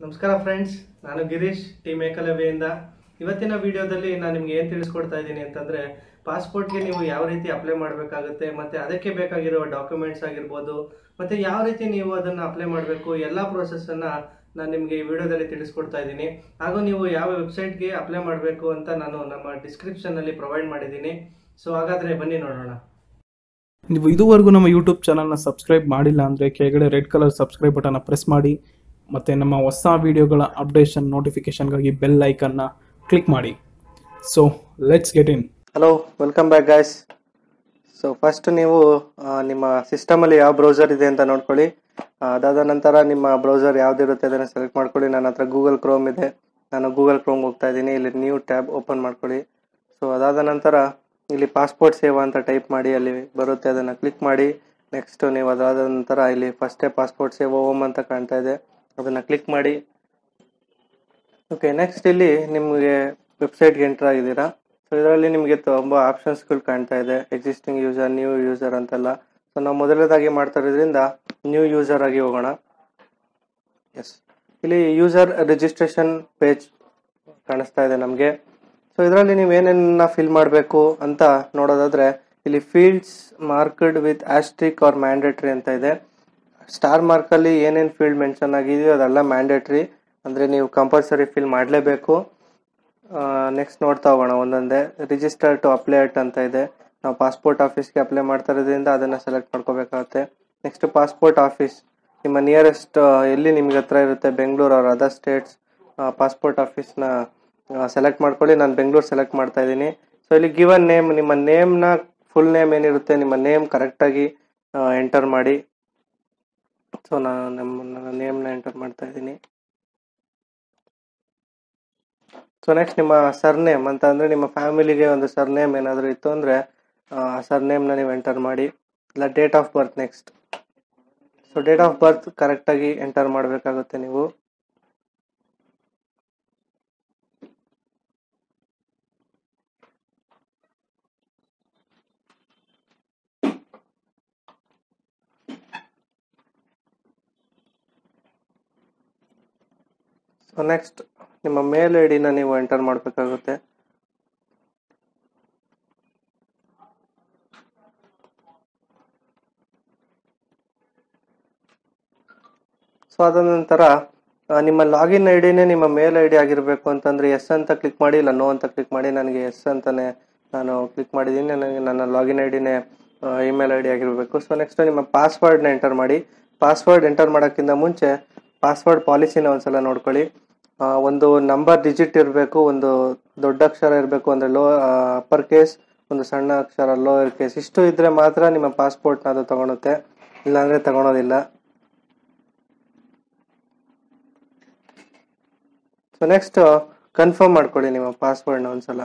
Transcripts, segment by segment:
ನಮಸ್ಕಾರ ಫ್ರೆಂಡ್ಸ್ ನಾನು ಗಿರೀಶ್ ಟೀಮ್ ಏಕಲವ್ಯದಿಂದ ಇವತ್ತಿನ ವಿಡಿಯೋದಲ್ಲಿ ನಾನು ನಿಮ್ಗೆ ಏನು ತಿಳಿಸ್ಕೊಡ್ತಾ ಇದ್ದೀನಿ ಅಂತಂದ್ರೆ ಪಾಸ್ಪೋರ್ಟ್ಗೆ ನೀವು ಯಾವ ರೀತಿ ಅಪ್ಲೈ ಮಾಡಬೇಕಾಗುತ್ತೆ ಮತ್ತೆ ಅದಕ್ಕೆ ಬೇಕಾಗಿರೋ ಡಾಕ್ಯುಮೆಂಟ್ಸ್ ಆಗಿರ್ಬೋದು ಮತ್ತೆ ಯಾವ ರೀತಿ ನೀವು ಅದನ್ನ ಅಪ್ಲೈ ಮಾಡಬೇಕು ಎಲ್ಲ process ಅನ್ನ ನಾನು ನಿಮಗೆ ಈ ವಿಡಿಯೋದಲ್ಲಿ ತಿಳಿಸ್ಕೊಡ್ತಾ ಇದ್ದೀನಿ ಹಾಗೂ ನೀವು ಯಾವ ವೆಬ್ಸೈಟ್ಗೆ ಅಪ್ಲೈ ಮಾಡಬೇಕು ಅಂತ ನಾನು ನಮ್ಮ description ಅಲ್ಲಿ ಪ್ರೊವೈಡ್ ಮಾಡಿದ್ದೀನಿ ಸೊ ಹಾಗಾದ್ರೆ ಬನ್ನಿ ನೋಡೋಣ ನೀವು ಇದುವರೆಗೂ ನಮ್ಮ ಯೂಟ್ಯೂಬ್ ಚಾನಲ್ನ ಸಬ್ಸ್ಕ್ರೈಬ್ ಮಾಡಿಲ್ಲ ಅಂದರೆ ಕೆಳಗಡೆ ರೆಡ್ ಕಲರ್ ಸಬ್ಸ್ಕ್ರೈಬ್ ಬಟನ್ನ ಪ್ರೆಸ್ ಮಾಡಿ ಮತ್ತು ನಮ್ಮ ಹೊಸ ವಿಡಿಯೋಗಳ ಅಪ್ಡೇಷನ್ ನೋಟಿಫಿಕೇಷನ್ಗಾಗಿ ಬೆಲ್ ಐಕನ್ನ ಕ್ಲಿಕ್ ಮಾಡಿ so let's get in hello welcome back guys so first ನೀವು ಆ, ನಿಮ್ಮ ಸಿಸ್ಟಮಲ್ಲಿ ಯಾವ ಬ್ರೌಸರ್ ಇದೆ ಅಂತ ನೋಡ್ಕೊಳ್ಳಿ ಆ, ಅದಾದ ನಂತರ ನಿಮ್ಮ ಬ್ರೌಸರ್ ಯಾವ್ದಿರುತ್ತೆ ಅದನ್ನು ಸೆಲೆಕ್ಟ್ ಮಾಡ್ಕೊಳ್ಳಿ ನನ್ನ ಹತ್ರ ಗೂಗಲ್ ಕ್ರೋಮ್ ಇದೆ ನಾನು ಗೂಗಲ್ ಕ್ರೋಮ್ಗೆ ಹೋಗ್ತಾ ಇದ್ದೀನಿ ಇಲ್ಲಿ ನ್ಯೂ ಟ್ಯಾಬ್ ಓಪನ್ ಮಾಡ್ಕೊಳ್ಳಿ ಸೊ ಅದಾದ ನಂತರ ಇಲ್ಲಿ ಪಾಸ್ಪೋರ್ಟ್ ಸೇವಾ ಅಂತ ಟೈಪ್ ಮಾಡಿ ಅಲ್ಲಿ ಬರುತ್ತೆ ಅದನ್ನು ಕ್ಲಿಕ್ ಮಾಡಿ ನೆಕ್ಸ್ಟ್ ನೀವು ಅದಾದ ನಂತರ ಇಲ್ಲಿ ಫಸ್ಟೇ ಪಾಸ್ಪೋರ್ಟ್ ಸೇವಾ ಹೋಮ್ ಅಂತ ಕಾಣ್ತಾ ಇದೆ ಅದನ್ನು ಕ್ಲಿಕ್ ಮಾಡಿ ಓಕೆ ನೆಕ್ಸ್ಟ್ ಇಲ್ಲಿ ನಿಮಗೆ ವೆಬ್ಸೈಟ್ಗೆ ಎಂಟರ್ ಆಗಿದ್ದೀರಾ ಸೊ ಇದರಲ್ಲಿ ನಿಮಗೆ ತುಂಬ ಆಪ್ಷನ್ಸ್ಗಳು ಕಾಣ್ತಾ ಇದೆ ಎಕ್ಸಿಸ್ಟಿಂಗ್ ಯೂಸರ್ ನ್ಯೂ ಯೂಸರ್ ಅಂತೆಲ್ಲ ಸೊ ನಾವು ಮೊದಲನೇದಾಗಿ ಮಾಡ್ತಾ ಇರೋದ್ರಿಂದ ನ್ಯೂ ಯೂಸರ್ ಆಗಿ ಹೋಗೋಣ ಎಸ್ ಇಲ್ಲಿ ಯೂಸರ್ ರಿಜಿಸ್ಟ್ರೇಷನ್ ಪೇಜ್ ಕಾಣಿಸ್ತಾ ಇದೆ ನಮಗೆ ಸೊ ಇದರಲ್ಲಿ ನೀವು ಏನೇನ ಫಿಲ್ ಮಾಡಬೇಕು ಅಂತ ನೋಡೋದಾದ್ರೆ ಇಲ್ಲಿ fields marked with asterisk are mandatory ಅಂತ ಇದೆ ಸ್ಟಾರ್ ಮಾರ್ಕಲ್ಲಿ ಏನೇನು ಫೀಲ್ಡ್ ಮೆನ್ಷನ್ ಆಗಿದೆಯೋ ಅದೆಲ್ಲ ಮ್ಯಾಂಡೇಟ್ರಿ ಅಂದರೆ ನೀವು ಕಂಪಲ್ಸರಿ ಫಿಲ್ ಮಾಡಲೇಬೇಕು ನೆಕ್ಸ್ಟ್ ನೋಡ್ತಾ ಹೋಗೋಣ ಒಂದೊಂದೇ ರಿಜಿಸ್ಟರ್ ಟು ಅಪ್ಲೈ ಅಟ್ ಅಂತ ಇದೆ ನಾವು ಪಾಸ್ಪೋರ್ಟ್ ಆಫೀಸ್ಗೆ ಅಪ್ಲೈ ಮಾಡ್ತಾ ಇರೋದ್ರಿಂದ ಅದನ್ನು ಸೆಲೆಕ್ಟ್ ಮಾಡ್ಕೋಬೇಕಾಗುತ್ತೆ ನೆಕ್ಸ್ಟ್ ಪಾಸ್ಪೋರ್ಟ್ ಆಫೀಸ್ ನಿಮ್ಮ ನಿಯರೆಸ್ಟ್ ಎಲ್ಲಿ ನಿಮ್ಗೆ ಹತ್ರ ಇರುತ್ತೆ ಬೆಂಗಳೂರು ಅವ್ರ ಅದರ್ ಸ್ಟೇಟ್ಸ್ ಪಾಸ್ಪೋರ್ಟ್ ಆಫೀಸ್ನ ಸೆಲೆಕ್ಟ್ ಮಾಡ್ಕೊಳ್ಳಿ ನಾನು ಬೆಂಗಳೂರು ಸೆಲೆಕ್ಟ್ ಮಾಡ್ತಾ ಇದ್ದೀನಿ ಸೊ ಇಲ್ಲಿ ಗಿವನ್ ನೇಮ್ ನಿಮ್ಮ ನೇಮ್ನ ಫುಲ್ ನೇಮ್ ಏನಿರುತ್ತೆ ನಿಮ್ಮ ನೇಮ್ ಕರೆಕ್ಟಾಗಿ ಎಂಟರ್ ಮಾಡಿ ಸೊ ನಾನು ನಮ್ಮ ನನ್ನ ನೇಮ್ನ ಎಂಟರ್ ಮಾಡ್ತಾ ಇದ್ದೀನಿ ಸೊ ನೆಕ್ಸ್ಟ್ ನಿಮ್ಮ ಸರ್ನೇಮ್ ಅಂತ ಅಂದರೆ ನಿಮ್ಮ ಫ್ಯಾಮಿಲಿಗೆ ಒಂದು ಸರ್ನೇಮ್ ಏನಾದರೂ ಇತ್ತು ಅಂದರೆ ಆ ಸರ್ನೇಮ್ನ ನೀವು ಎಂಟರ್ ಮಾಡಿ ಇಲ್ಲ date of birth next so date of birth ಕರೆಕ್ಟಾಗಿ ಎಂಟರ್ ಮಾಡಬೇಕಾಗುತ್ತೆ ನೀವು ಸೊ ನೆಕ್ಸ್ಟ್ ನಿಮ್ಮ ಮೇಲ್ ಐ ಡಿನ ನೀವು ಎಂಟರ್ ಮಾಡಬೇಕಾಗುತ್ತೆ ಸೊ ಅದಾದ ನಂತರ ಆ, ನಿಮ್ಮ ಲಾಗಿನ್ ಐ ಡಿನೇ ನಿಮ್ಮ ಮೇಲ್ ಐ ಡಿ ಆಗಿರಬೇಕು ಅಂತಂದ್ರೆ ಎಸ್ ಅಂತ ಕ್ಲಿಕ್ ಮಾಡಿ ಇಲ್ಲ ನೋ ಅಂತ ಕ್ಲಿಕ್ ಮಾಡಿ ನನಗೆ ಎಸ್ ಅಂತಾನೆ ನಾನು ಕ್ಲಿಕ್ ಮಾಡಿದ್ದೀನಿ ನನಗೆ ನನ್ನ ಲಾಗಿನ್ ಐ ಡಿನೇ ಇಮೇಲ್ ಐ ಡಿ ಆಗಿರಬೇಕು ಸೊ ನೆಕ್ಸ್ಟ್ ನಿಮ್ಮ ಪಾಸ್ವರ್ಡ್ನ ಎಂಟರ್ ಮಾಡಿ ಪಾಸ್ವರ್ಡ್ ಎಂಟರ್ ಮಾಡೋಕ್ಕಿಂತ ಮುಂಚೆ ಪಾಸ್ವರ್ಡ್ ಪಾಲಿಸಿನ ಒಂದ್ಸಲ ನೋಡ್ಕೊಳ್ಳಿ ಆ, ಒಂದು ನಂಬರ್ ಡಿಜಿಟ್ ಇರಬೇಕು ಒಂದು ದೊಡ್ಡ ಅಕ್ಷರ ಇರಬೇಕು ಅಂದರೆ ಲೋ ಅಪ್ಪರ್ ಕೇಸ್ ಒಂದು ಸಣ್ಣ ಅಕ್ಷರ ಲೋಯರ್ ಕೇಸ್ ಇಷ್ಟು ಇದ್ರೆ ಮಾತ್ರ ನಿಮ್ಮ ಪಾಸ್ಪೋರ್ಟ್ನ ಅದು ತಗೊಳುತ್ತೆ ಇಲ್ಲಾಂದ್ರೆ ತಗೊಳೋದಿಲ್ಲ ಸೊ ನೆಕ್ಸ್ಟ್ ಕನ್ಫರ್ಮ್ ಮಾಡ್ಕೊಳ್ಳಿ ನಿಮ್ಮ ಪಾಸ್ವರ್ಡ್ನ ಒಂದ್ಸಲ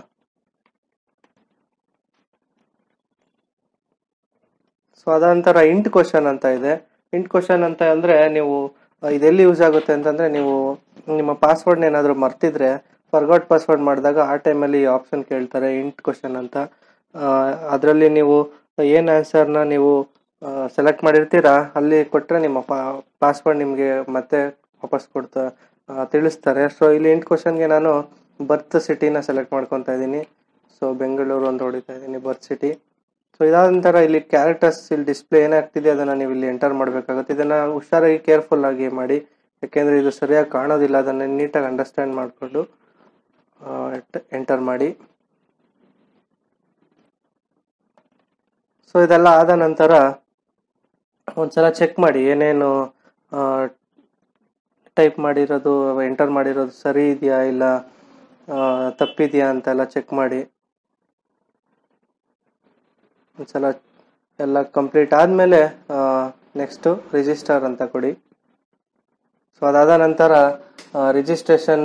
ಸೊ ಅದ ನಂತರ ಇಂಟ್ ಕ್ವಶನ್ ಅಂತ ಇದೆ ಇಂಟ್ ಕ್ವಶನ್ ಅಂತ ಅಂದ್ರೆ ನೀವು ಆ, ಇದೆಲ್ಲಿ ಯೂಸ್ ಆಗುತ್ತೆ ಅಂತಂದ್ರೆ ನೀವು ನಿಮ್ಮ ಪಾಸ್ವರ್ಡ್ನ ಏನಾದರೂ ಮರ್ತಿದ್ರೆ ಫರ್ಗಾಟ್ ಪಾಸ್ವರ್ಡ್ ಮಾಡಿದಾಗ ಆ ಟೈಮಲ್ಲಿ ಈ ಆಪ್ಷನ್ ಕೇಳ್ತಾರೆ ಇಂಟ್ ಕ್ವಶನ್ ಅಂತ ಅದರಲ್ಲಿ ನೀವು ಏನು ಆನ್ಸರ್ನ ನೀವು ಸೆಲೆಕ್ಟ್ ಮಾಡಿರ್ತೀರಾ ಅಲ್ಲಿ ಕೊಟ್ಟರೆ ನಿಮ್ಮ ಪಾಸ್ವರ್ಡ್ ನಿಮಗೆ ಮತ್ತೆ ವಾಪಸ್ ಕೊಡ್ತಾ ಆ, ತಿಳಿಸ್ತಾರೆ ಸೊ ಇಲ್ಲಿ ಇಂಟ್ ಕ್ವಶನ್ಗೆ ನಾನು ಬರ್ತ್ ಸಿಟಿನ ಸೆಲೆಕ್ಟ್ ಮಾಡ್ಕೊತಾ ಇದ್ದೀನಿ ಸೊ ಬೆಂಗಳೂರು ಅಂತ ಹೊಡಿತಾ ಇದ್ದೀನಿ ಬರ್ತ್ ಸಿಟಿ ಸೊ ಇದಾದ ನಂತರ ಇಲ್ಲಿ ಕ್ಯಾರೆಕ್ಟರ್ಸ್ ಇಲ್ಲಿ ಡಿಸ್ಪ್ಲೇ ಏನಾಗ್ತಿದೆ ಅದನ್ನ ನೀವು ಇಲ್ಲಿ ಎಂಟರ್ ಮಾಡಬೇಕಾಗುತ್ತೆ ಇದನ್ನ ಹುಷಾರಾಗಿ ಕೇರ್ಫುಲ್ ಆಗಿ ಮಾಡಿ ಯಾಕೆಂದ್ರೆ ಇದು ಸರಿಯಾಗಿ ಕಾಣೋದಿಲ್ಲ ಅದನ್ನ ನೀಟಾಗಿ ಅಂಡರ್ಸ್ಟ್ಯಾಂಡ್ ಮಾಡಿಕೊಂಡು ಎಂಟರ್ ಮಾಡಿ ಸೊ ಇದೆಲ್ಲ ಆದ ನಂತರ ಒಂದ್ಸಲ ಚೆಕ್ ಮಾಡಿ ಏನೇನು ಟೈಪ್ ಮಾಡಿರೋದು ಎಂಟರ್ ಮಾಡಿರೋದು ಸರಿ ಇದೆಯಾ ಇಲ್ಲ ಆ, ತಪ್ಪಿದೆಯಾ ಅಂತೆಲ್ಲ ಚೆಕ್ ಮಾಡಿ ಒಂದ್ಸಲ ಎಲ್ಲ ಕಂಪ್ಲೀಟ್ ಆದಮೇಲೆ ನೆಕ್ಸ್ಟು ರಿಜಿಸ್ಟರ್ ಅಂತ ಕೊಡಿ ಸೊ ಅದಾದ ನಂತರ ರಿಜಿಸ್ಟ್ರೇಷನ್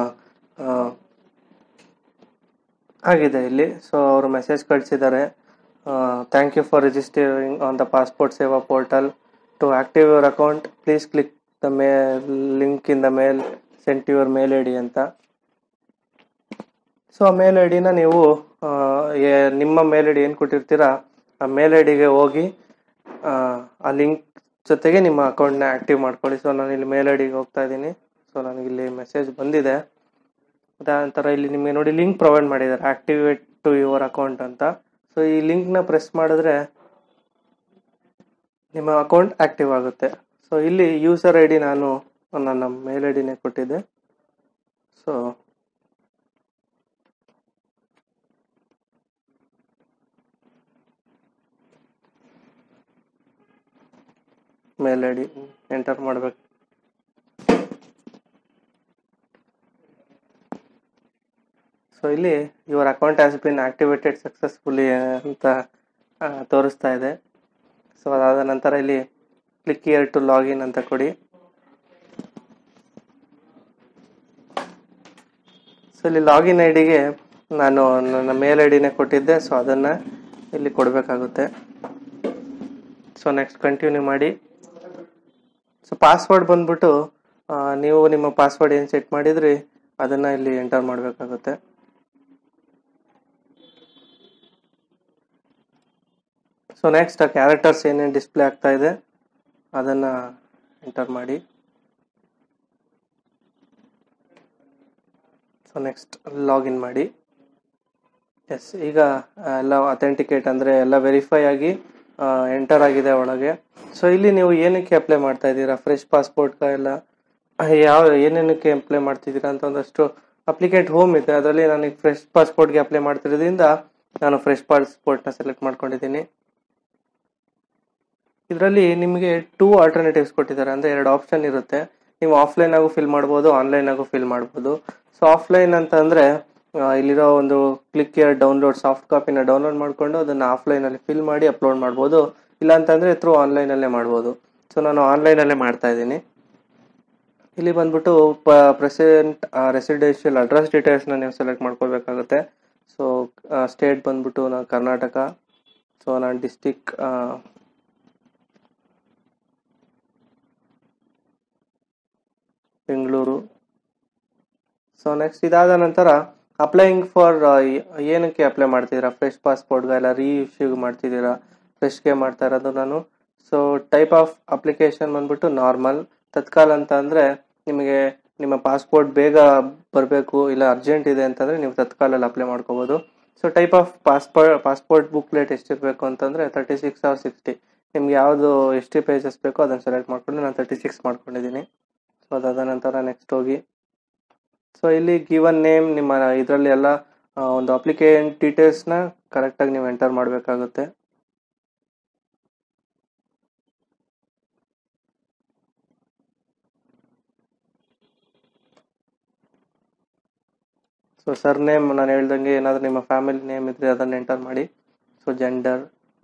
ಆಗಿದೆ ಇಲ್ಲಿ ಸೊ ಅವರು ಮೆಸೇಜ್ ಕಳಿಸಿದ್ದಾರೆ thank you for registering on the passport Seva portal to active your account please click the may link in the mail sent your mail I D ಅಂತ so ಆ ಮೇಲ್ ಐ ಡಿನ ನೀವು ಆ, ಏ- ನಿಮ್ಮ ಮೇಲ್ ಐ ಡಿ ಏನು ಕೊಟ್ಟಿರ್ತೀರಾ ಆ mail I ಡಿಗೆ ಹೋಗಿ ಆ, ಆ ಲಿಂಕ್ ಜೊತೆಗೆ ನಿಮ್ಮ ಅಕೌಂಟ್ನ ಆಕ್ಟಿವ್ ಮಾಡ್ಕೊಳ್ಳಿ ಸೊ ನಾನು ಇಲ್ಲಿ ಮೇಲ್ ಐ ಡಿಗೆ ಹೋಗ್ತಾ ಇದ್ದೀನಿ ಸೊ ಸೊ ನನಗಿಲ್ಲಿ ಮೆಸೇಜ್ ಬಂದಿದೆ ಅದಾನಂತರ ಇಲ್ಲಿ ನಿಮಗೆ ನೋಡಿ ಲಿಂಕ್ ಪ್ರೊವೈಡ್ ಮಾಡಿದ್ದಾರೆ ಆಕ್ಟಿವೇಟ್ ಟು ಯುವರ್ ಅಕೌಂಟ್ ಅಂತ ಸೊ ಈ ಲಿಂಕ್ನ ಪ್ರೆಸ್ ಮಾಡಿದ್ರೆ ನಿಮ್ಮ ಅಕೌಂಟ್ ಆಕ್ಟಿವ್ ಆಗುತ್ತೆ ಸೊ ಇಲ್ಲಿ ಯೂಸರ್ ಐ ಡಿ ನಾನು ನನ್ನ ಮೇಲ್ ಐ ಡಿನೇ ಕೊಟ್ಟಿದ್ದೆ so mail I D enter ಮಾಡಬೇಕು ಸೊ ಇಲ್ಲಿ your account has been activated successfully ಅಂತ ಆ, ತೋರಿಸ್ತಾ ಇದೆ ಸೊ ಅದಾದ ನಂತರ ಇಲ್ಲಿ ಕ್ಲಿಕ್ ಇಯರ್ ಟು ಲಾಗಿನ್ ಅಂತ ಕೊಡಿ ಸೊ ಇಲ್ಲಿ ಲಾಗಿನ್ ಐ ಡಿಗೆ ನಾನು ನನ್ನ ಮೇಲ್ ಐ ಡಿನೇ ಕೊಟ್ಟಿದ್ದೆ ಸೊ ಅದನ್ನು ಇಲ್ಲಿ ಕೊಡಬೇಕಾಗುತ್ತೆ ಸೊ ನೆಕ್ಸ್ಟ್ ಕಂಟಿನ್ಯೂ ಮಾಡಿ ಸೊ ಪಾಸ್ವರ್ಡ್ ಬಂದ್ಬಿಟ್ಟು ಆ, ನೀವು ನಿಮ್ಮ ಪಾಸ್ವರ್ಡ್ ಏನು ಸೆಟ್ ಮಾಡಿದ್ರಿ ಅದನ್ನು ಇಲ್ಲಿ ಎಂಟರ್ ಮಾಡಬೇಕಾಗುತ್ತೆ ಸೊ ನೆಕ್ಸ್ಟ್ ಆ ಕ್ಯಾರೆಕ್ಟರ್ಸ್ ಏನೇನು ಡಿಸ್ಪ್ಲೇ ಆಗ್ತಾ ಇದೆ ಅದನ್ನು ಎಂಟರ್ ಮಾಡಿ ಸೊ ನೆಕ್ಸ್ಟ್ ಲಾಗಿನ್ ಮಾಡಿ ಎಸ್ ಈಗ ಆ, ಎಲ್ಲ ಅಥೆಂಟಿಕೇಟ್ ಅಂದರೆ ಎಲ್ಲ ವೆರಿಫೈ ಆಗಿ ಎಂಟರ್ ಆಗಿದೆ ಒಳಗೆ ಸೊ ಇಲ್ಲಿ ನೀವು ಏನಕ್ಕೆ ಅಪ್ಲೈ ಮಾಡ್ತಾ ಇದ್ದೀರಾ ಫ್ರೆಶ್ ಪಾಸ್ಪೋರ್ಟ್ ಎಲ್ಲ ಯಾವ ಏನೇನಕ್ಕೆ ಅಪ್ಲೈ ಮಾಡ್ತಿದ್ದೀರಾ ಅಂತ ಒಂದಷ್ಟು ಅಪ್ಲಿಕೇಟ್ ಹೋಮ್ ಇದೆ ಅದರಲ್ಲಿ ನನಗೆ ಫ್ರೆಶ್ ಪಾಸ್ಪೋರ್ಟ್ಗೆ ಅಪ್ಲೈ ಮಾಡ್ತಿರೋದ್ರಿಂದ ನಾನು ಫ್ರೆಶ್ ಪಾಸ್ಪೋರ್ಟ್ನ ಸೆಲೆಕ್ಟ್ ಮಾಡ್ಕೊಂಡಿದ್ದೀನಿ ಇದರಲ್ಲಿ ನಿಮಗೆ ಟೂ ಆಲ್ಟರ್ನೇಟಿವ್ಸ್ ಕೊಟ್ಟಿದ್ದಾರೆ ಅಂದರೆ ಎರಡು ಆಪ್ಷನ್ ಇರುತ್ತೆ ನೀವು ಆಫ್ಲೈನ್ ಆಗು ಫಿಲ್ ಮಾಡ್ಬೋದು ಆನ್ಲೈನ್ ಆಗು ಫಿಲ್ ಮಾಡ್ಬೋದು ಸೊ ಆಫ್ಲೈನ್ ಅಂತ ಅಂದರೆ ಇಲ್ಲಿರೋ ಒಂದು ಕ್ಲಿಕ್ ಇಯರ್ ಡೌನ್ಲೋಡ್ ಸಾಫ್ಟ್ ಕಾಪಿನ ಡೌನ್ಲೋಡ್ ಮಾಡಿಕೊಂಡು ಅದನ್ನು ಆಫ್ಲೈನಲ್ಲಿ ಫಿಲ್ ಮಾಡಿ ಅಪ್ಲೋಡ್ ಮಾಡ್ಬೋದು ಇಲ್ಲ ಅಂತಂದರೆ ಥ್ರೂ ಆನ್ಲೈನಲ್ಲೇ ಮಾಡ್ಬೋದು ಸೊ ನಾನು ಆನ್ಲೈನಲ್ಲೇ ಮಾಡ್ತಾ ಇದ್ದೀನಿ ಇಲ್ಲಿ ಬಂದ್ಬಿಟ್ಟು ಪ ಪ್ರೆಸೆಂಟ್ ರೆಸಿಡೆನ್ಷಿಯಲ್ ಅಡ್ರೆಸ್ ಡೀಟೇಲ್ಸ್ನ ನೀವು ಸೆಲೆಕ್ಟ್ ಮಾಡ್ಕೋಬೇಕಾಗುತ್ತೆ ಸೊ ಸ್ಟೇಟ್ ಬಂದ್ಬಿಟ್ಟು ನಾನು ಕರ್ನಾಟಕ ಸೊ ನಾನು ಡಿಸ್ಟಿಕ್ ಬೆಂಗಳೂರು ಸೊ ನೆಕ್ಸ್ಟ್ ಇದಾದ ನಂತರ ಅಪ್ಲೈಯಿಂಗ್ ಫಾರ್ ಏನಕ್ಕೆ ಅಪ್ಲೈ ಮಾಡ್ತಿದ್ದೀರಾ ಫ್ರೆಶ್ ಪಾಸ್ಪೋರ್ಟ್ಗೆ ಎಲ್ಲ ರೀ ಇಶ್ಯೂ ಮಾಡ್ತಿದ್ದೀರಾ ಫ್ರೆಶ್ಗೆ ಮಾಡ್ತಾ ಇರೋದು ನಾನು ಸೊ ಟೈಪ್ ಆಫ್ ಅಪ್ಲಿಕೇಶನ್ ಬಂದ್ಬಿಟ್ಟು ನಾರ್ಮಲ್ ತತ್ಕಾಲ್ ಅಂತ ಅಂದರೆ ನಿಮಗೆ ನಿಮ್ಮ ಪಾಸ್ಪೋರ್ಟ್ ಬೇಗ ಬರಬೇಕು ಇಲ್ಲ ಅರ್ಜೆಂಟ್ ಇದೆ ಅಂತಂದರೆ ನೀವು ತತ್ಕಾಲಲ್ಲಿ ಅಪ್ಲೈ ಮಾಡ್ಕೋಬೋದು so type of passport passport booklet ಎಷ್ಟಿರಬೇಕು ಅಂತಂದರೆ ತರ್ಟಿ ಸಿಕ್ಸ್ ಆರ್ ಸಿಕ್ಸ್ಟಿ ನಿಮ್ಗೆ ಯಾವುದು ಎಷ್ಟು ಪೇಜಸ್ ಬೇಕೋ ಅದನ್ನು ಸೆಲೆಕ್ಟ್ ಮಾಡ್ಕೊಂಡು ನಾನು ತರ್ಟಿ ಸಿಕ್ಸ್ ಮಾಡ್ಕೊಂಡಿದ್ದೀನಿ ಸೊ ಅದಾದ ನಂತರ ನೆಕ್ಸ್ಟ್ ಹೋಗಿ ಸೊ ಇಲ್ಲಿ ಗಿವನ್ ನೇಮ್ ನಿಮ್ಮ ಇದರಲ್ಲಿ ಎಲ್ಲ ಆ, ಒಂದು ಅಪ್ಲಿಕೇಶನ್ ಡೀಟೇಲ್ಸ್ನ ಕರೆಕ್ಟಾಗಿ ನೀವು ಎಂಟರ್ ಮಾಡಬೇಕಾಗುತ್ತೆ ಸೊ ಸರ್ ನೇಮ್ ನಾನು ಹೇಳ್ದಂಗೆ ಏನಾದರೂ ನಿಮ್ಮ ಫ್ಯಾಮಿಲಿ ನೇಮ್ ಇದ್ರೆ ಅದನ್ನು ಎಂಟರ್ ಮಾಡಿ ಸೊ ಜೆಂಡರ್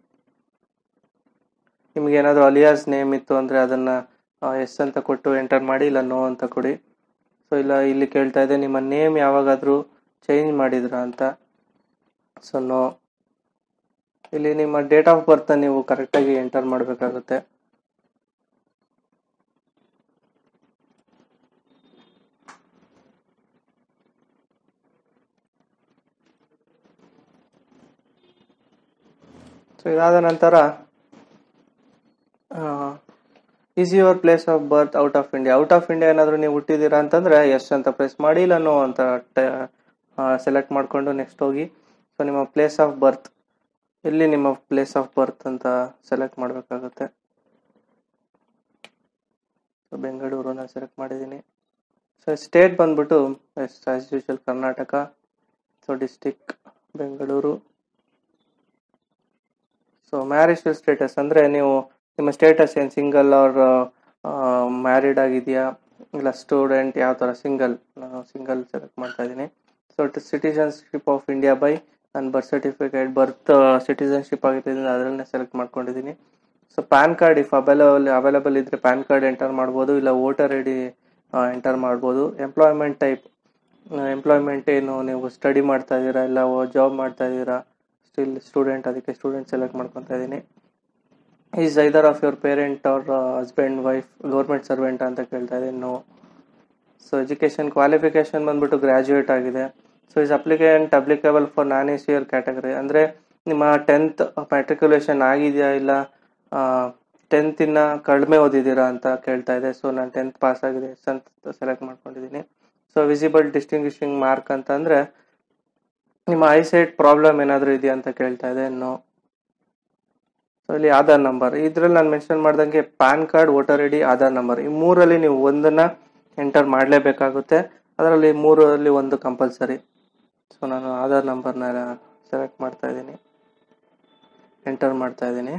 ನಿಮ್ಗೆ ಏನಾದರೂ ಅಲಿಯಾಸ್ ನೇಮ್ ಇತ್ತು ಅಂದರೆ ಅದನ್ನು ಎಸ್ ಅಂತ ಕೊಟ್ಟು ಎಂಟರ್ ಮಾಡಿ ಇಲ್ಲ ನೋ ಅಂತ ಕೊಡಿ ಸೊ ಇಲ್ಲ ಇಲ್ಲಿ ಕೇಳ್ತಾ ಇದೆ ನಿಮ್ಮ ನೇಮ್ ಯಾವಾಗಾದರೂ ಚೇಂಜ್ ಮಾಡಿದ್ರಾ ಅಂತ ಸೊ ನೋ ಇಲ್ಲಿ ನಿಮ್ಮ ಡೇಟ್ ಆಫ್ ಬರ್ತ್ ನೀವು ಕರೆಕ್ಟಾಗಿ ಎಂಟರ್ ಮಾಡಬೇಕಾಗುತ್ತೆ ಸೊ ಇದಾದ ನಂತರ is your place of birth out of India out of India ಏನಾದರೂ ನೀವು ಹುಟ್ಟಿದ್ದೀರಾ ಅಂತಂದರೆ ಎಸ್ ಅಂತ ಪ್ರೆಸ್ ಮಾಡಿ ಇಲ್ಲ ನೋ ಅಂತ ಸೆಲೆಕ್ಟ್ ಮಾಡಿಕೊಂಡು ನೆಕ್ಸ್ಟ್ ಹೋಗಿ ಸೊ ನಿಮ್ಮ ಪ್ಲೇಸ್ ಆಫ್ ಬರ್ತ್ ಎಲ್ಲಿ ನಿಮ್ಮ ಪ್ಲೇಸ್ ಆಫ್ ಬರ್ತ್ ಅಂತ ಸೆಲೆಕ್ಟ್ ಮಾಡಬೇಕಾಗುತ್ತೆ ಸೊ ಬೆಂಗಳೂರು ನಾನು ಸೆಲೆಕ್ಟ್ ಮಾಡಿದ್ದೀನಿ ಸೊ ಸ್ಟೇಟ್ ಬಂದ್ಬಿಟ್ಟು yes as usual Karnataka so district Bengaluru so marriage status ಅಂದರೆ ನೀವು ನಿಮ್ಮ ಸ್ಟೇಟಸ್ ಏನು ಸಿಂಗಲ್ ಅವ್ರ ಮ್ಯಾರಿಡ್ ಆಗಿದೆಯಾ ಇಲ್ಲ ಸ್ಟೂಡೆಂಟ್ ಯಾವ ಥರ ಸಿಂಗಲ್ ನಾನು ಸಿಂಗಲ್ ಸೆಲೆಕ್ಟ್ ಮಾಡ್ತಾ ಇದ್ದೀನಿ so citizenship of India by ನನ್ನ ಬರ್ತ್ ಸರ್ಟಿಫಿಕೇಟ್ ಬರ್ತ್ ಸಿಟಿಜನ್ಶಿಪ್ ಆಗಿದ್ದರಿಂದ ಅದರನ್ನೇ ಸೆಲೆಕ್ಟ್ ಮಾಡ್ಕೊಂಡಿದ್ದೀನಿ so pan card if available available ಇದ್ದರೆ ಪ್ಯಾನ್ ಕಾರ್ಡ್ ಎಂಟರ್ ಮಾಡ್ಬೋದು ಇಲ್ಲ ವೋಟರ್ ಐ ಡಿ ಎಂಟರ್ ಮಾಡ್ಬೋದು ಎಂಪ್ಲಾಯ್ಮೆಂಟ್ ಟೈಪ್ ಎಂಪ್ಲಾಯ್ಮೆಂಟ್ ಏನು ನೀವು ಸ್ಟಡಿ ಮಾಡ್ತಾ ಇದ್ದೀರಾ ಇಲ್ಲ ಜಾಬ್ ಮಾಡ್ತಾ ಇದ್ದೀರಾ ಸ್ಟಿಲ್ ಸ್ಟೂಡೆಂಟ್ ಅದಕ್ಕೆ ಸ್ಟೂಡೆಂಟ್ ಸೆಲೆಕ್ಟ್ ಮಾಡ್ಕೊತಾ ಇದ್ದೀನಿ is either of your parent ಅವ್ರ ಹಸ್ಬೆಂಡ್ ವೈಫ್ ಗೌರ್ಮೆಂಟ್ ಸರ್ವೆಂಟ್ ಅಂತ ಕೇಳ್ತಾ ಇದೆ ನೋ ಸೊ ಎಜುಕೇಷನ್ ಕ್ವಾಲಿಫಿಕೇಷನ್ ಬಂದ್ಬಿಟ್ಟು ಗ್ರ್ಯಾಜುಯೇಟ್ ಆಗಿದೆ so is applicant applicable for non ECR category ಅಂದರೆ ನಿಮ್ಮ ಟೆಂತ್ ಮ್ಯಾಟ್ರಿಕ್ಯುಲೇಷನ್ ಆಗಿದೆಯಾ ಇಲ್ಲ ಟೆಂತಿನ ಕಡಿಮೆ ಓದಿದ್ದೀರಾ ಅಂತ ಕೇಳ್ತಾ ಇದೆ ಸೊ ನಾನು ಟೆಂತ್ ಪಾಸ್ ಆಗಿದೆ ಎಸ್ ಅಂತ ಸೆಲೆಕ್ಟ್ ಮಾಡ್ಕೊಂಡಿದ್ದೀನಿ ಸೊ ವಿಸಿಬಲ್ ಡಿಸ್ಟಿಂಗ್ವಿಶಿಂಗ್ ಮಾರ್ಕ್ ಅಂತಂದರೆ ನಿಮ್ಮ ಐಸೈಟ್ ಪ್ರಾಬ್ಲಮ್ ಏನಾದರೂ ಇದೆಯಾ ಅಂತ ಕೇಳ್ತಾ ಇದೆ ನೋ ಸೊ ಇಲ್ಲಿ ಆಧಾರ್ ನಂಬರ್ ಇದ್ರಲ್ಲಿ ನಾನು ಮೆನ್ಷನ್ ಮಾಡ್ದಂಗೆ pan card voter I D Aadhaar number ಈ ಮೂರಲ್ಲಿ ನೀವು ಒಂದನ್ನು ಎಂಟರ್ ಮಾಡಲೇಬೇಕಾಗುತ್ತೆ ಅದರಲ್ಲಿ ಮೂರಲ್ಲಿ ಒಂದು ಕಂಪಲ್ಸರಿ ಸೊ ನಾನು ಆಧಾರ್ ನಂಬರ್ನ ಸೆಲೆಕ್ಟ್ ಮಾಡ್ತಾ ಇದ್ದೀನಿ ಎಂಟರ್ ಮಾಡ್ತಾ ಇದ್ದೀನಿ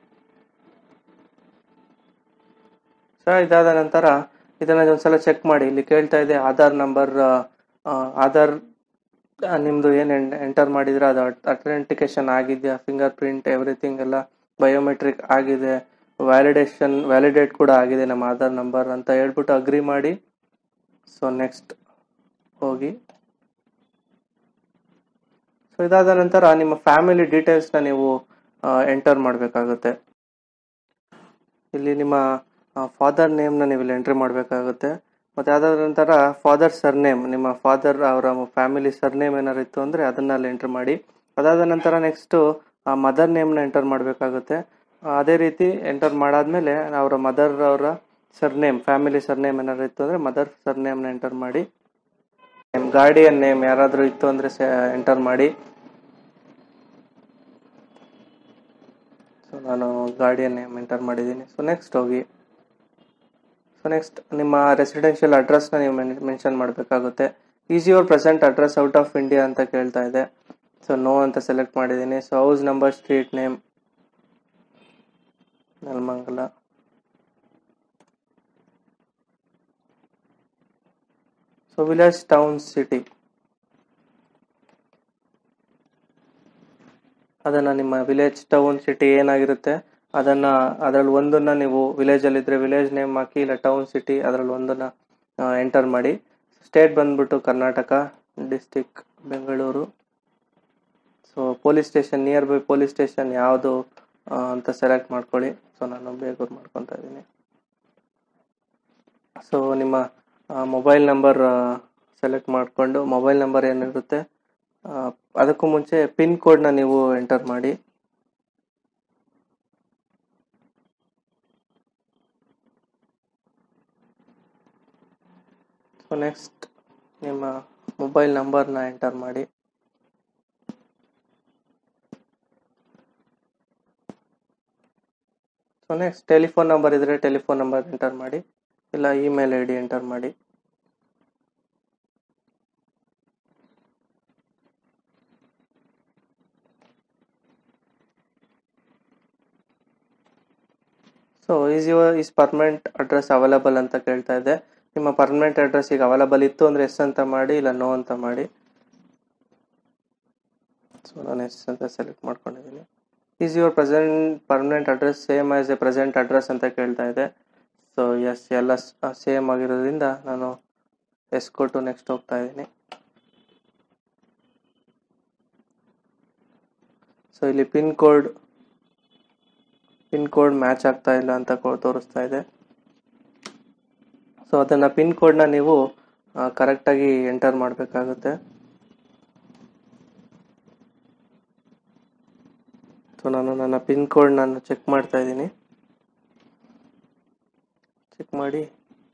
ಸೊ ಇದಾದ ನಂತರ ಇದನ್ನ ಒಂದ್ಸಲ ಚೆಕ್ ಮಾಡಿ ಇಲ್ಲಿ ಕೇಳ್ತಾ ಇದೆ ಆಧಾರ್ ನಂಬರ್ ಆಧಾರ್ ಆ, ನಿಮ್ದು ಏನು ಎಂಟರ್ ಮಾಡಿದ್ರೆ ಅದು ಅಥೆಂಟಿಕೇಶನ್ ಆಗಿದೆಯಾ ಫಿಂಗರ್ ಪ್ರಿಂಟ್ ಎವ್ರಿಥಿಂಗ್ ಎಲ್ಲ ಬಯೋಮೆಟ್ರಿಕ್ ಆಗಿದೆ ವ್ಯಾಲಿಡೇಷನ್ ವ್ಯಾಲಿಡೇಟ್ ಕೂಡ ಆಗಿದೆ ನಮ್ಮ ಆಧಾರ್ ನಂಬರ್ ಅಂತ ಹೇಳ್ಬಿಟ್ಟು ಅಗ್ರಿ ಮಾಡಿ ಸೊ ನೆಕ್ಸ್ಟ್ ಹೋಗಿ ಸೊ ಇದಾದ ನಂತರ ನಿಮ್ಮ ಫ್ಯಾಮಿಲಿ ಡೀಟೇಲ್ಸ್ನ ನೀವು ಎಂಟರ್ ಮಾಡಬೇಕಾಗುತ್ತೆ ಇಲ್ಲಿ ನಿಮ್ಮ ಫಾದರ್ ನೇಮ್ನ ನೀವು ಇಲ್ಲಿ ಎಂಟ್ರಿ ಮಾಡಬೇಕಾಗುತ್ತೆ ಮತ್ತು ಅದಾದ ನಂತರ ಫಾದರ್ ಸರ್ನೇಮ್ ನಿಮ್ಮ ಫಾದರ್ ಅವರ ಫ್ಯಾಮಿಲಿ ಸರ್ನೇಮ್ ಏನಾರು ಇತ್ತು ಅಂದರೆ ಅದನ್ನ ಅಲ್ಲಿ ಎಂಟ್ರ್ ಮಾಡಿ ಅದಾದ ನಂತರ ನೆಕ್ಸ್ಟು ಮದರ್ ನೇಮ್ನ ಎಂಟರ್ ಮಾಡಬೇಕಾಗುತ್ತೆ ಅದೇ ರೀತಿ ಎಂಟರ್ ಮಾಡಾದ್ಮೇಲೆ ಅವರ ಮದರ್ ಅವರ ಸರ್ನೇಮ್ ಫ್ಯಾಮಿಲಿ ಸರ್ನೇಮ್ ಏನಾದ್ರು ಇತ್ತು ಅಂದರೆ ಮದರ್ ಸರ್ನೇಮ್ನ ಎಂಟರ್ ಮಾಡಿ ಗಾರ್ಡಿಯನ್ ನೇಮ್ ಯಾರಾದರೂ ಇತ್ತು ಅಂದರೆ ಎಂಟರ್ ಮಾಡಿ ಸೊ ನಾನು ಗಾರ್ಡಿಯನ್ ನೇಮ್ ಎಂಟರ್ ಮಾಡಿದ್ದೀನಿ ಸೊ ನೆಕ್ಸ್ಟ್ ಹೋಗಿ ಸೊ ನೆಕ್ಸ್ಟ್ ನಿಮ್ಮ ರೆಸಿಡೆನ್ಷಿಯಲ್ ಅಡ್ರೆಸ್ನ ನೀವು ಮೆನ್ಷನ್ ಮಾಡಬೇಕಾಗುತ್ತೆ is your present address out of India ಅಂತ ಕೇಳ್ತಾ ಇದೆ ಸೊ ನೋ ಅಂತ ಸೆಲೆಕ್ಟ್ ಮಾಡಿದ್ದೀನಿ so house number street name Nelamangala so village town city ಅದನ್ನ ನಿಮ್ಮ ವಿಲೇಜ್ ಟೌನ್ ಸಿಟಿ ಏನಾಗಿರುತ್ತೆ ಅದನ್ನ ಅದರಲ್ಲಿ ಒಂದನ್ನ ನೀವು ವಿಲೇಜ್ ಅಲ್ಲಿ ಇದ್ರೆ ವಿಲೇಜ್ ನೇಮ್ ಹಾಕಿ ಇಲ್ಲ ಟೌನ್ ಸಿಟಿ ಅದರಲ್ಲಿ ಒಂದನ್ನ ಎಂಟರ್ ಮಾಡಿ ಸ್ಟೇಟ್ ಬಂದ್ಬಿಟ್ಟು Karnataka district Bengaluru so police station nearby police station ಯಾವುದು ಆ, ಅಂತ ಸೆಲೆಕ್ಟ್ ಮಾಡ್ಕೊಳ್ಳಿ ಸೊ ನಾನು ಬೇಗೂರು ಮಾಡ್ಕೊತಾ ಇದ್ದೀನಿ ಸೊ ನಿಮ್ಮ ಮೊಬೈಲ್ ನಂಬರ್ ಸೆಲೆಕ್ಟ್ ಮಾಡಿಕೊಂಡು ಮೊಬೈಲ್ ನಂಬರ್ ಏನಿರುತ್ತೆ ಆ, ಅದಕ್ಕೂ ಮುಂಚೆ ಪಿನ್ ಕೋಡ್ನ ನೀವು ಎಂಟರ್ ಮಾಡಿ ಸೊ ನೆಕ್ಸ್ಟ್ ನಿಮ್ಮ ಮೊಬೈಲ್ ನಂಬರ್ನ ಎಂಟರ್ ಮಾಡಿ ಸೊ ನೆಕ್ಸ್ಟ್ ಟೆಲಿಫೋನ್ ನಂಬರ್ ಇದ್ರೆ ಟೆಲಿಫೋನ್ ನಂಬರ್ ಎಂಟರ್ ಮಾಡಿ ಇಲ್ಲ ಇಮೇಲ್ ಐ ಡಿ ಎಂಟರ್ ಮಾಡಿ so is your is permanent address available ಅಂತ ಕೇಳ್ತಾ ಇದೆ ನಿಮ್ಮ ಪರ್ಮನೆಂಟ್ ಅಡ್ರೆಸ್ ಈಗ ಅವೈಲಬಲ್ ಇತ್ತು ಅಂದರೆ ಎಸ್ ಅಂತ ಮಾಡಿ ಇಲ್ಲ ನೋ ಅಂತ ಮಾಡಿ ಸೊ ನಾನು ಎಸ್ ಅಂತ ಸೆಲೆಕ್ಟ್ ಮಾಡ್ಕೊಂಡಿದ್ದೀನಿ is your present permanent address same as a present address ಅಂತ ಕೇಳ್ತಾ ಇದೆ ಸೊ ಎಸ್ ಎಲ್ಲ ಸೇಮ್ ಆಗಿರೋದ್ರಿಂದ ನಾನು ಎಸ್ ಕೊಟ್ಟು ನೆಕ್ಸ್ಟ್ ಹೋಗ್ತಾ ಇದ್ದೀನಿ ಸೊ ಇಲ್ಲಿ pin code pin code match ಆಗ್ತಾ ಇಲ್ಲ ಅಂತ ಕೋ- ತೋರಿಸ್ತಾ ಇದೆ ಸೊ ಅದನ್ನು ಪಿನ್ ಕೋಡ್ನ ನೀವು ಕರೆಕ್ಟಾಗಿ ಎಂಟರ್ ಮಾಡಬೇಕಾಗುತ್ತೆ ಸೊ ನಾನು ನನ್ನ ಪಿನ್ ಕೋಡ್ ನಾನು ಚೆಕ್ ಮಾಡ್ತಾ ಇದ್ದೀನಿ ಚೆಕ್ ಮಾಡಿ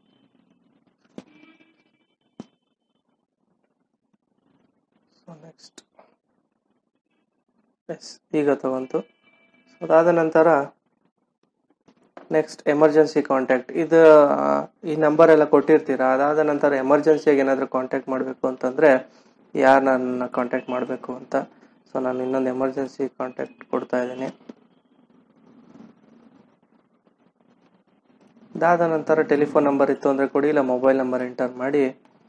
ಸೊ ನೆಕ್ಸ್ಟ್ ಎಸ್ ಈಗ ತಗೊಂತು ಸೊ ಅದಾದ ನಂತರ ನೆಕ್ಸ್ಟ್ ಎಮರ್ಜೆನ್ಸಿ ಕಾಂಟ್ಯಾಕ್ಟ್ ಇದು ಆ, ಈ ನಂಬರ್ ಎಲ್ಲ ಕೊಟ್ಟಿರ್ತೀರಾ ಅದಾದ ನಂತರ ಎಮರ್ಜೆನ್ಸಿಯಾಗಿ ಏನಾದರೂ ಕಾಂಟ್ಯಾಕ್ಟ್ ಮಾಡಬೇಕು ಅಂತಂದರೆ ಯಾರು ನನ್ನ ಕಾಂಟ್ಯಾಕ್ಟ್ ಮಾಡಬೇಕು ಅಂತ ಸೊ ನಾನು ಇನ್ನೊಂದು ಎಮರ್ಜೆನ್ಸಿ ಕಾಂಟ್ಯಾಕ್ಟ್ ಕೊಡ್ತಾ ಇದ್ದೀನಿ ಅದಾದ ನಂತರ ಟೆಲಿಫೋನ್ ನಂಬರ್ ಇತ್ತು ಅಂದರೆ ಕೊಡಿ ಇಲ್ಲ ಮೊಬೈಲ್ ನಂಬರ್ ಎಂಟರ್ ಮಾಡಿ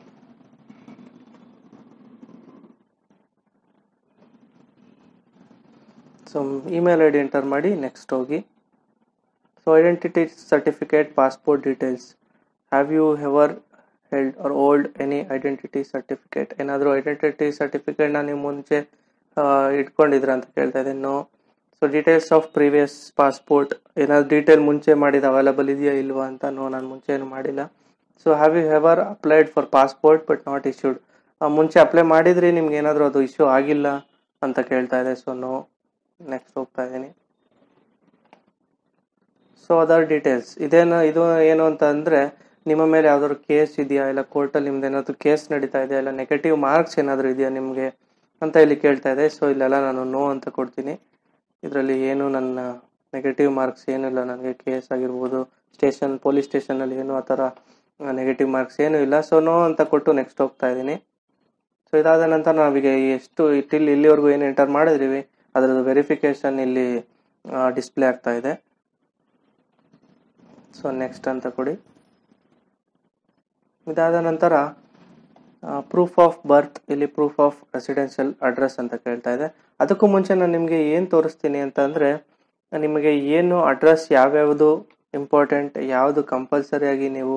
so email I D enter ಮಾಡಿ ನೆಕ್ಸ್ಟ್ ಹೋಗಿ so identity certificate passport details have you ever held or old any identity certificate ಏನಾದರೂ ಐಡೆಂಟಿಟಿ ಸರ್ಟಿಫಿಕೇಟ್ನ ನೀವು ಮುಂಚೆ ಆ, ಇಟ್ಕೊಂಡಿದ್ರ ಅಂತ ಕೇಳ್ತಾ ಇದ್ದೀನಿ no so details of previous passport ಏನಾದ್ರು ಡೀಟೇಲ್ ಮುಂಚೆ ಮಾಡಿದ ಅವೈಲಬಲ್ ಇದೆಯಾ ಇಲ್ವಾ ಅಂತ ನೋ ನಾನು ಮುಂಚೆ ಏನು ಮಾಡಿಲ್ಲ so have you ever applied for passport but not issued ಮುಂಚೆ ಅಪ್ಲೈ ಮಾಡಿದ್ರಿ ನಿಮ್ಗೆ ಏನಾದರೂ ಅದು ಇಶ್ಯೂ ಆಗಿಲ್ಲ ಅಂತ ಕೇಳ್ತಾ ಇದೆ ಸೊ ನೋ ನೆಕ್ಸ್ಟ್ ಹೋಗ್ತಾ ಇದ್ದೀನಿ ಸೊ ಅದರ್ ಡೀಟೇಲ್ಸ್ ಇದೇನು ಇದು ಏನು ಅಂತ ಅಂದರೆ ನಿಮ್ಮ ಮೇಲೆ ಯಾವ್ದಾದ್ರು ಕೇಸ್ ಇದೆಯಾ ಇಲ್ಲ ಕೋರ್ಟಲ್ಲಿ ನಿಮ್ದು ಏನಾದರೂ ಕೇಸ್ ನಡೀತಾ ಇದೆಯಾ ಇಲ್ಲ ನೆಗೆಟಿವ್ ಮಾರ್ಕ್ಸ್ ಏನಾದರೂ ಇದೆಯಾ ನಿಮಗೆ ಅಂತ ಇಲ್ಲಿ ಕೇಳ್ತಾ ಇದೆ ಸೊ ಇಲ್ಲೆಲ್ಲ ನಾನು ನೋ ಅಂತ ಕೊಡ್ತೀನಿ ಇದರಲ್ಲಿ ಏನು ನನ್ನ ನೆಗೆಟಿವ್ ಮಾರ್ಕ್ಸ್ ಏನಿಲ್ಲ ನನಗೆ ಕೇಸ್ ಆಗಿರ್ಬೋದು ಸ್ಟೇಷನ್ ಪೊಲೀಸ್ ಸ್ಟೇಷನಲ್ಲಿ ಏನು ಆ ಥರ ನೆಗೆಟಿವ್ ಮಾರ್ಕ್ಸ್ ಏನೂ ಇಲ್ಲ ಸೊ ನೋ ಅಂತ ಕೊಟ್ಟು ನೆಕ್ಸ್ಟ್ ಹೋಗ್ತಾ ಇದ್ದೀನಿ ಸೊ ಇದಾದ ನಂತರ ನಾವೀಗ ಎಷ್ಟು ಟಿಲ್ ಇಲ್ಲಿವರೆಗೂ ಏನು ಎಂಟರ್ ಮಾಡಿದ್ರೀವಿ ಅದರದ್ದು ವೆರಿಫಿಕೇಶನ್ ಇಲ್ಲಿ ಡಿಸ್ಪ್ಲೇ ಆಗ್ತಾ ಇದೆ ಸೊ ನೆಕ್ಸ್ಟ್ ಅಂತ ಕೊಡಿ ಇದಾದ ನಂತರ ಪ್ರೂಫ್ ಆಫ್ ಬರ್ತ್ ಇಲ್ಲಿ ಪ್ರೂಫ್ ಆಫ್ ರೆಸಿಡೆನ್ಷಿಯಲ್ ಅಡ್ರೆಸ್ ಅಂತ ಕೇಳ್ತಾ ಇದೆ ಅದಕ್ಕೂ ಮುಂಚೆ ನಾನು ನಿಮಗೆ ಏನು ತೋರಿಸ್ತೀನಿ ಅಂತ ಅಂದರೆ ನಿಮಗೆ ಏನು ಅಡ್ರೆಸ್ ಯಾವ್ಯಾವುದು ಇಂಪಾರ್ಟೆಂಟ್ ಯಾವುದು ಕಂಪಲ್ಸರಿಯಾಗಿ ನೀವು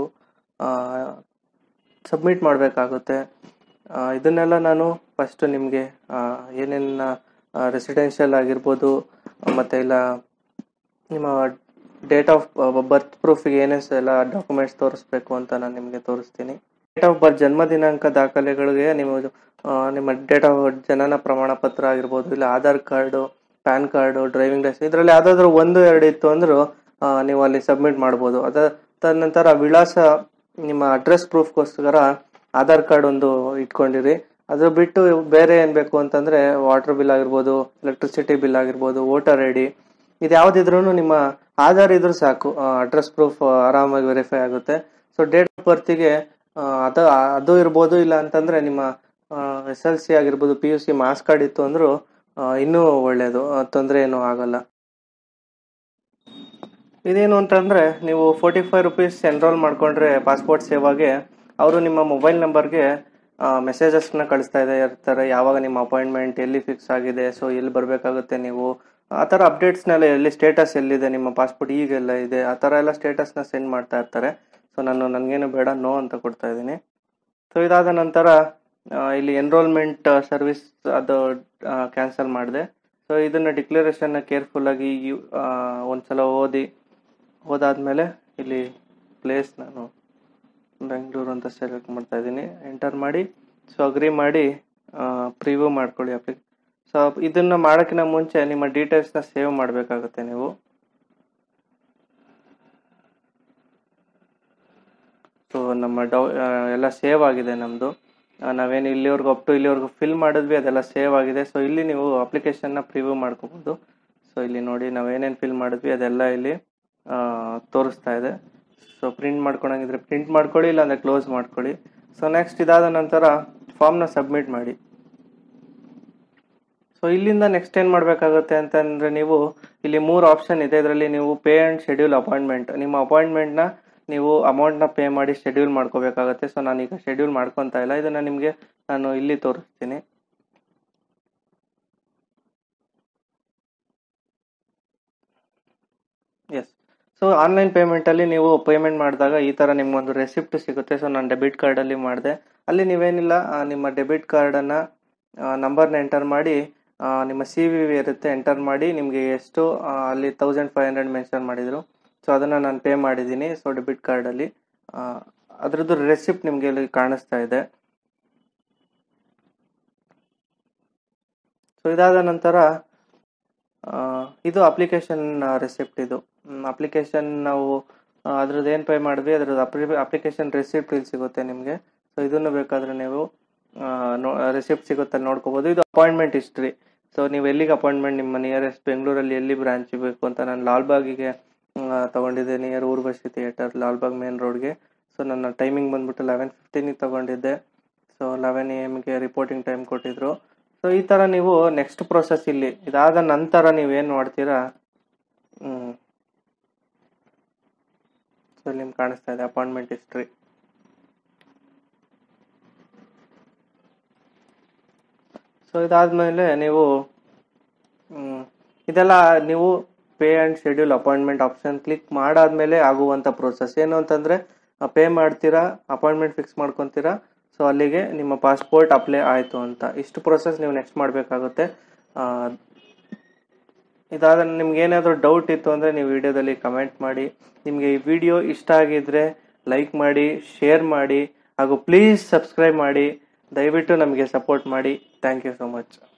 ಸಬ್ಮಿಟ್ ಮಾಡಬೇಕಾಗುತ್ತೆ ಇದನ್ನೆಲ್ಲ ನಾನು ಫಸ್ಟು ನಿಮಗೆ ಏನೇನು ರೆಸಿಡೆನ್ಷಿಯಲ್ ಆಗಿರ್ಬೋದು ಮತ್ತು ಇಲ್ಲ ನಿಮ್ಮ ಡೇಟ್ ಆಫ್ ಬರ್ತ್ ಪ್ರೂಫಿಗೆ ಏನೇನು ಎಲ್ಲ ಡಾಕ್ಯುಮೆಂಟ್ಸ್ ತೋರಿಸ್ಬೇಕು ಅಂತ ನಾನು ನಿಮಗೆ ತೋರಿಸ್ತೀನಿ ಡೇಟ್ ಆಫ್ ಬರ್ತ್ ಜನ್ಮ ದಿನಾಂಕ ದಾಖಲೆಗಳಿಗೆ ನೀವು ಆ, ನಿಮ್ಮ ಡೇಟ್ ಆಫ್ ಜನನ ಪ್ರಮಾಣ ಪತ್ರ ಆಗಿರ್ಬೋದು ಇಲ್ಲ Aadhaar card pan card driving licence ಇದರಲ್ಲಿ ಯಾವುದಾದ್ರೂ ಒಂದು ಎರಡು ಇತ್ತು ಅಂದರೂ ಆ, ನೀವು ಅಲ್ಲಿ ಸಬ್ಮಿಟ್ ಮಾಡ್ಬೋದು ಅದ ತದನಂತರ ವಿಳಾಸ ನಿಮ್ಮ ಅಡ್ರೆಸ್ ಪ್ರೂಫ್ಗೋಸ್ಕರ ಆಧಾರ್ ಕಾರ್ಡ್ ಒಂದು ಇಟ್ಕೊಂಡಿರಿ ಅದು ಬಿಟ್ಟು ಬೇರೆ ಏನು ಬೇಕು ಅಂತಂದರೆ ವಾಟರ್ ಬಿಲ್ ಆಗಿರ್ಬೋದು ಎಲೆಕ್ಟ್ರಿಸಿಟಿ ಬಿಲ್ ಆಗಿರ್ಬೋದು ವೋಟರ್ ಐ ಡಿ ಇದು ಯಾವುದಿದ್ರೂ ನಿಮ್ಮ ಆಧಾರ್ ಇದ್ರೂ ಸಾಕು ಅಡ್ರೆಸ್ ಪ್ರೂಫ್ ಆರಾಮಾಗಿ ವೆರಿಫೈ ಆಗುತ್ತೆ ಸೊ ಡೇಟ್ ಆಫ್ ಬರ್ತಿಗೆ ಅದು ಅದು ಇರ್ಬೋದು ಇಲ್ಲ ಅಂತಂದರೆ ನಿಮ್ಮ ಎಸ್ ಎಲ್ ಸಿ ಆಗಿರ್ಬೋದು P U C marks card ಇತ್ತು ಅಂದರೂ ಇನ್ನೂ ಒಳ್ಳೆಯದು ತೊಂದರೆ ಏನೂ ಆಗಲ್ಲ ಇದೇನು ಅಂತಂದರೆ ನೀವು ಫೋರ್ಟಿ ಫೈವ್ ರುಪೀಸ್ ಎನ್ರೋಲ್ ಮಾಡಿಕೊಂಡ್ರೆ ಪಾಸ್ಪೋರ್ಟ್ ಸೇವಾಗೆ ಅವರು ನಿಮ್ಮ ಮೊಬೈಲ್ ನಂಬರ್ಗೆ ಮೆಸೇಜಸ್ನ ಕಳಿಸ್ತಾ ಇದೆ ಇರ್ತಾರೆ ಯಾವಾಗ ನಿಮ್ಮ ಅಪಾಯಿಂಟ್ಮೆಂಟ್ ಎಲ್ಲಿ ಫಿಕ್ಸ್ ಆಗಿದೆ ಸೊ ಎಲ್ಲಿ ಬರಬೇಕಾಗುತ್ತೆ ನೀವು ಆ ಥರ ಅಪ್ಡೇಟ್ಸ್ನೆಲ್ಲ ಎಲ್ಲಿ ಸ್ಟೇಟಸ್ ಎಲ್ಲಿದೆ ನಿಮ್ಮ ಪಾಸ್ಪೋರ್ಟ್ ಈಗೆಲ್ಲ ಇದೆ ಆ ಥರ ಎಲ್ಲ ಸ್ಟೇಟಸ್ನ ಸೆಂಡ್ ಮಾಡ್ತಾ ಇರ್ತಾರೆ ಸೊ ನಾನು ನನಗೇನು ಬೇಡ ನೋ ಅಂತ ಕೊಡ್ತಾ ಇದ್ದೀನಿ ಸೊ ಇದಾದ ನಂತರ ಆ, ಇಲ್ಲಿ ಎನ್ರೋಲ್ಮೆಂಟ್ ಸರ್ವಿಸ್ ಅದು ಕ್ಯಾನ್ಸಲ್ ಮಾಡಿದೆ ಸೊ ಇದನ್ನು ಡಿಕ್ಲರೇಷನ್ನ ಕೇರ್ಫುಲ್ಲಾಗಿ ಯು ಒಂದ್ಸಲ ಓದಿ ಓದಾದ್ಮೇಲೆ ಇಲ್ಲಿ ಪ್ಲೇಸ್ ನಾನು ಬೆಂಗಳೂರು ಅಂತ ಸೆಲೆಕ್ಟ್ ಮಾಡ್ತಾ ಇದ್ದೀನಿ ಎಂಟರ್ ಮಾಡಿ ಸೊ ಅಗ್ರಿ ಮಾಡಿ ಪ್ರಿವ್ಯೂ ಮಾಡ್ಕೊಳ್ಳಿ ಅಪ್ಲಿ ಸೊ ಇದನ್ನು ಮಾಡೋಕ್ಕಿಂತ ಮುಂಚೆ ನಿಮ್ಮ ಡೀಟೇಲ್ಸ್ನ ಸೇವ್ ಮಾಡಬೇಕಾಗುತ್ತೆ ನೀವು ಸೊ ನಮ್ಮ ಡೌ ಆ, ಎಲ್ಲ ಸೇವ್ ಆಗಿದೆ ನಮ್ಮದು ನಾವೇನು ಇಲ್ಲಿವರೆಗೂ ಅಪ್ ಟು ಇಲ್ಲಿವರೆಗೂ ಫಿಲ್ ಮಾಡಿದ್ವಿ ಅದೆಲ್ಲ ಸೇವ್ ಆಗಿದೆ ಸೊ ಇಲ್ಲಿ ನೀವು ಅಪ್ಲಿಕೇಶನ್ನ ಪ್ರಿವ್ಯೂ ಮಾಡ್ಕೋಬೋದು ಸೊ ಇಲ್ಲಿ ನೋಡಿ ನಾವೇನೇನು ಫಿಲ್ ಮಾಡಿದ್ವಿ ಅದೆಲ್ಲ ಇಲ್ಲಿ ಆ, ತೋರಿಸ್ತಾ ಇದೆ ಸೊ ಪ್ರಿಂಟ್ ಮಾಡ್ಕೊಳಂಗಿದ್ರೆ ಪ್ರಿಂಟ್ ಮಾಡ್ಕೊಳ್ಳಿ ಇಲ್ಲಾಂದರೆ ಕ್ಲೋಸ್ ಮಾಡ್ಕೊಳ್ಳಿ ಸೊ ನೆಕ್ಸ್ಟ್ ಇದಾದ ನಂತರ ಫಾರ್ಮ್ನ ಸಬ್ಮಿಟ್ ಮಾಡಿ ಸೊ ಇಲ್ಲಿಂದ ನೆಕ್ಸ್ಟ್ ಏನು ಮಾಡಬೇಕಾಗುತ್ತೆ ಅಂತಂದರೆ ನೀವು ಇಲ್ಲಿ ಮೂರು ಆಪ್ಷನ್ ಇದೆ ಇದರಲ್ಲಿ ನೀವು ಪೇ ಆ್ಯಂಡ್ ಶೆಡ್ಯೂಲ್ ಅಪಾಯಿಂಟ್ಮೆಂಟ್ ನಿಮ್ಮ ಅಪಾಯಿಂಟ್ಮೆಂಟ್ನ ನೀವು ಅಮೌಂಟ್ನ ಪೇ ಮಾಡಿ ಶೆಡ್ಯೂಲ್ ಮಾಡ್ಕೋಬೇಕಾಗುತ್ತೆ ಸೊ ನಾನೀಗ ಶೆಡ್ಯೂಲ್ ಮಾಡ್ಕೊತಾ ಇಲ್ಲ ಇದನ್ನು ನಿಮಗೆ ನಾನು ಇಲ್ಲಿ ತೋರಿಸ್ತೀನಿ ಎಸ್ ಸೊ ಆನ್ಲೈನ್ ಪೇಮೆಂಟಲ್ಲಿ ನೀವು ಪೇಮೆಂಟ್ ಮಾಡಿದಾಗ ಈ ಥರ ನಿಮ್ಗೊಂದು ರೆಸಿಪ್ಟ್ ಸಿಗುತ್ತೆ ಸೊ ನಾನು ಡೆಬಿಟ್ ಕಾರ್ಡಲ್ಲಿ ಮಾಡಿದೆ ಅಲ್ಲಿ ನೀವೇನಿಲ್ಲ ಆ, ನಿಮ್ಮ ಡೆಬಿಟ್ ಕಾರ್ಡನ್ನು ನಂಬರ್ನ ಎಂಟರ್ ಮಾಡಿ ಆ, ನಿಮ್ಮ ಸಿ ವಿ ವಿ ಇರುತ್ತೆ ಎಂಟರ್ ಮಾಡಿ ನಿಮಗೆ ಎಷ್ಟು ಆ, ಅಲ್ಲಿ ತೌಸಂಡ್ ಫೈವ್ ಹಂಡ್ರೆಡ್ ಮೆನ್ಷನ್ ಮಾಡಿದರು ಸೊ ಅದನ್ನು ನಾನು ಪೇ ಮಾಡಿದ್ದೀನಿ ಸೊ ಡೆಬಿಟ್ ಕಾರ್ಡಲ್ಲಿ ಅದರದ್ದು ರೆಸಿಪ್ಟ್ ನಿಮಗೆ ಇಲ್ಲಿ ಕಾಣಿಸ್ತಾ ಇದೆ ಸೊ ಇದಾದ ನಂತರ ಆ, ಇದು ಅಪ್ಲಿಕೇಶನ್ ರೆಸಿಪ್ಟ್ ಇದು ಅಪ್ಲಿಕೇಶನ್ ನಾವು ಆ, ಅದ್ರದ್ದು ಏನು ಪೇ ಮಾಡಿದ್ವಿ ಅದ್ರದ್ದು ಅಪ್ಲಿ ಅಪ್ಲಿಕೇಶನ್ ರೆಸಿಪ್ಟ್ ಇಲ್ಲಿ ಸಿಗುತ್ತೆ ನಿಮಗೆ ಸೊ ಇದನ್ನು ಬೇಕಾದರೆ ನೀವು ರೆಸಿಪ್ಟ್ ಸಿಗುತ್ತೆ ಅಲ್ಲಿ ನೋಡ್ಕೋಬೋದು ಇದು ಅಪಾಯಿಂಟ್ಮೆಂಟ್ ಹಿಸ್ಟ್ರಿ ಸೊ ನೀವು ಎಲ್ಲಿಗೆ ಅಪಾಯಿಂಟ್ಮೆಂಟ್ ನಿಮ್ಮ ನಿಯರೆಸ್ಟ್ ಬೆಂಗಳೂರಲ್ಲಿ ಎಲ್ಲಿ ಬ್ರಾಂಚ್ ಬೇಕು ಅಂತ ನಾನು ಲಾಲ್ಬಾಗಿಗೆ ತೊಗೊಂಡಿದ್ದೆ near Urvashi theatre Lalbagh main ರೋಡ್ಗೆ ಸೊ ನನ್ನ ಟೈಮಿಂಗ್ ಬಂದ್ಬಿಟ್ಟು ಲೆವೆನ್ ಫಿಫ್ಟೀನಿಗೆ ತೊಗೊಂಡಿದ್ದೆ ಸೊ ಲೆವೆನ್ ಎ ಎಮ್ಗೆ ರಿಪೋರ್ಟಿಂಗ್ ಟೈಮ್ ಕೊಟ್ಟಿದ್ರು ಸೊ ಈ ಥರ ನೀವು ನೆಕ್ಸ್ಟ್ ಪ್ರೊಸೆಸ್ ಇಲ್ಲಿ ಇದಾದ ನಂತರ ನೀವೇನು ಮಾಡ್ತೀರಾ ಸೊ ನಿಮ್ಗೆ ಕಾಣಿಸ್ತಾ ಇದೆ ಅಪಾಯಿಂಟ್ಮೆಂಟ್ ಹಿಸ್ಟ್ರಿ ಸೊ ಇದಾದಮೇಲೆ ನೀವು ಮ್, ಇದೆಲ್ಲ ನೀವು pay and schedule appointment option click ಮಾಡಾದ್ಮೇಲೆ ಆಗುವಂಥ ಪ್ರೋಸೆಸ್ ಏನು ಅಂತಂದರೆ ಪೇ ಮಾಡ್ತೀರಾ ಅಪಾಯಿಂಟ್ಮೆಂಟ್ ಫಿಕ್ಸ್ ಮಾಡ್ಕೊತೀರಾ ಸೊ ಅಲ್ಲಿಗೆ ನಿಮ್ಮ ಪಾಸ್ಪೋರ್ಟ್ ಅಪ್ಲೈ ಆಯಿತು ಅಂತ ಇಷ್ಟು ಪ್ರೊಸೆಸ್ ನೀವು ನೆಕ್ಸ್ಟ್ ಮಾಡಬೇಕಾಗುತ್ತೆ ಇದಾದ ನಿಮ್ಗೆ ಏನಾದರೂ ಡೌಟ್ ಇತ್ತು ಅಂದರೆ ನೀವು ವಿಡಿಯೋದಲ್ಲಿ ಕಮೆಂಟ್ ಮಾಡಿ ನಿಮಗೆ ಈ ವಿಡಿಯೋ ಇಷ್ಟ ಆಗಿದ್ರೆ ಲೈಕ್ ಮಾಡಿ ಶೇರ್ ಮಾಡಿ ಹಾಗೂ ಪ್ಲೀಸ್ ಸಬ್ಸ್ಕ್ರೈಬ್ ಮಾಡಿ ದಯವಿಟ್ಟು ನಮಗೆ ಸಪೋರ್ಟ್ ಮಾಡಿ ಥ್ಯಾಂಕ್ ಯು ಸೊ ಮಚ್